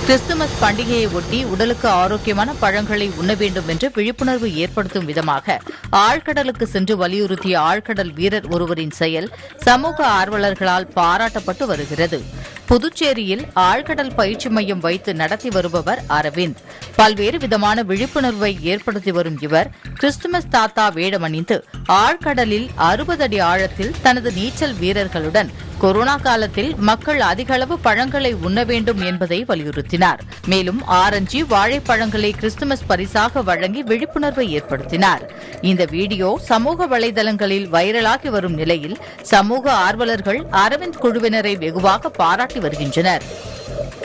Christmas பண்டிகையை ஒட்டி உடலுக்கு ஆரோக்கியமான பழங்களை உண்ண வேண்டும் என்று விழிப்புணர்வு ஏற்படுத்தும் விதமாக ஆழ்கடலுக்கு சென்று வலியுறுத்திய ஆழ்கடல் வீரர் ஒருவரின் செயல் சமூக ஆர்வலர்களால் பாராட்டப்பட்டு வருகிறது புதுச்சேரியில் ஆழ்கடல் பயிற்சி மையம் வைத்து நடத்தி வருபவர் அரவிந்த் பல்வேறு விதமான விழிப்புணர்வை ஏற்படுத்தி வரும் இவர் கிறிஸ்துமஸ் தாத்தா வேடமணிந்து ஆழ்கடலில் அறுபது அடி ஆழத்தில் தனது நீச்சல் வீரர்களுடன் கொரோனா காலத்தில் மக்கள் அதிக அளவு பழங்களை உண்ண வேண்டும் என்பதை வலியுறுத்தினார் மேலும் ஆரஞ்சு வாழைப்பழங்களை கிறிஸ்துமஸ் பரிசாக வழங்கி விழிப்புணர்வை ஏற்படுத்தினார் இந்த வீடியோ சமூக வலைதளங்களில் வைரலாகி வரும் நிலையில் சமூக ஆர்வலர்கள் அரவிந்த் குழுவினரை வெகுவாக பாராட்டி வருகின்றனர்